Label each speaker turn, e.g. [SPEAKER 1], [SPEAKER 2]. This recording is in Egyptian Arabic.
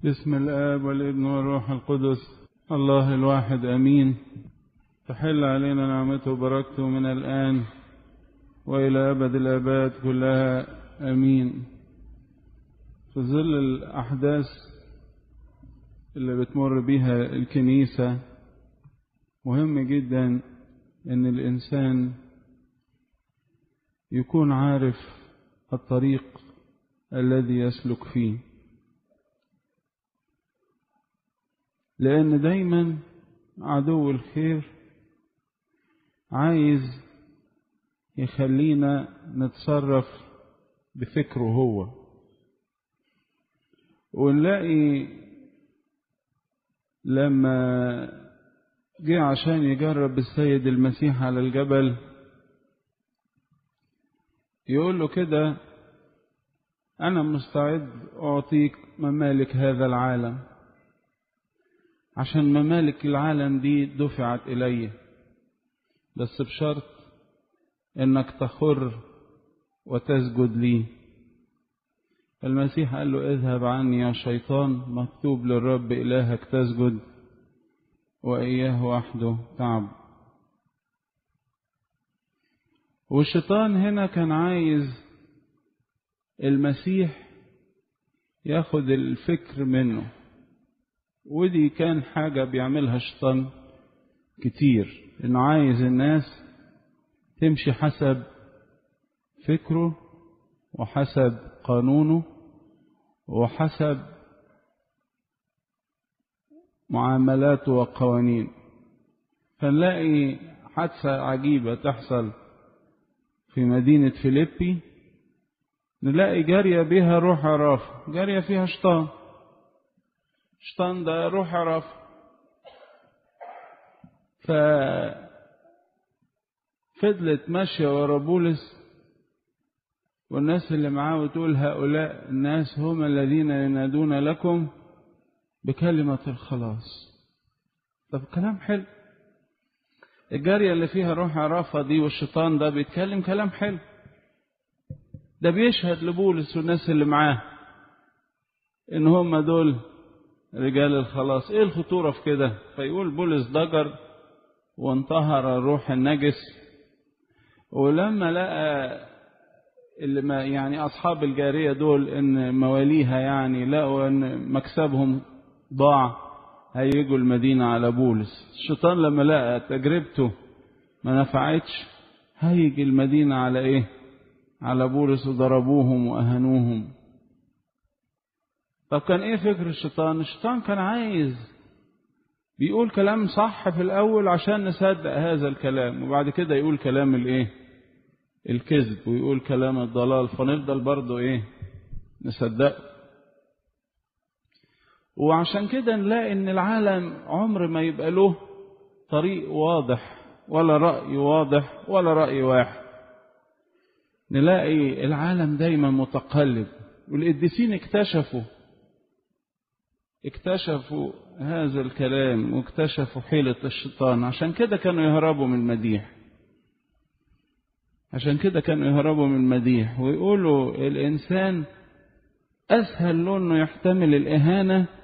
[SPEAKER 1] بسم الآب والابن والروح القدس الله الواحد أمين تحل علينا نعمته وبركته من الآن وإلى أبد الآباد كلها أمين في ظل الأحداث اللي بتمر بيها الكنيسة مهم جدا إن الإنسان يكون عارف الطريق الذي يسلك فيه لأن دايما عدو الخير عايز يخلينا نتصرف بفكره هو ونلاقي لما جه عشان يجرب السيد المسيح على الجبل يقول له كده أنا مستعد أعطيك ممالك هذا العالم عشان ممالك العالم دي دفعت إلي بس بشرط إنك تخر وتسجد لي المسيح قال له اذهب عني يا شيطان مكتوب للرب إلهك تسجد وإياه وحده تعب والشيطان هنا كان عايز المسيح ياخد الفكر منه ودي كان حاجة بيعملها الشيطان كتير انه عايز الناس تمشي حسب فكره وحسب قانونه وحسب معاملاته وقوانين فنلاقي حادثة عجيبة تحصل في مدينة فيليبي نلاقي جارية بها روح عرافة جارية فيها شيطان شيطان ده روح عرافة ففضلت ماشية ورا بولس والناس اللي معاه وتقول هؤلاء الناس هم الذين ينادون لكم بكلمة الخلاص طب كلام حلو الجارية اللي فيها روح عرافة دي والشيطان ده بيتكلم كلام حلو ده بيشهد لبولس والناس اللي معاه ان هم دول رجال الخلاص ايه الخطورة في كده فيقول بولس ضجر وانطهر الروح النجس ولما لقى اللي ما يعني اصحاب الجارية دول ان مواليها يعني لقوا ان مكسبهم ضاع هيجوا المدينة على بولس الشيطان لما لقى تجربته ما نفعتش هيجي المدينة على ايه على بولس وضربوهم وأهنوهم طب كان ايه فكر الشيطان الشيطان كان عايز بيقول كلام صح في الأول عشان نصدق هذا الكلام وبعد كده يقول كلام الايه الكذب ويقول كلام الضلال فنفضل برضه ايه نصدقه وعشان كده نلاقي ان العالم عمر ما يبقى له طريق واضح ولا رأي واضح ولا رأي واحد نلاقي العالم دايما متقلب والقديسين اكتشفوا اكتشفوا هذا الكلام واكتشفوا حيلة الشيطان عشان كده كانوا يهربوا من المديح عشان كده كانوا يهربوا من المديح ويقولوا الإنسان أسهل له إنه يحتمل الإهانة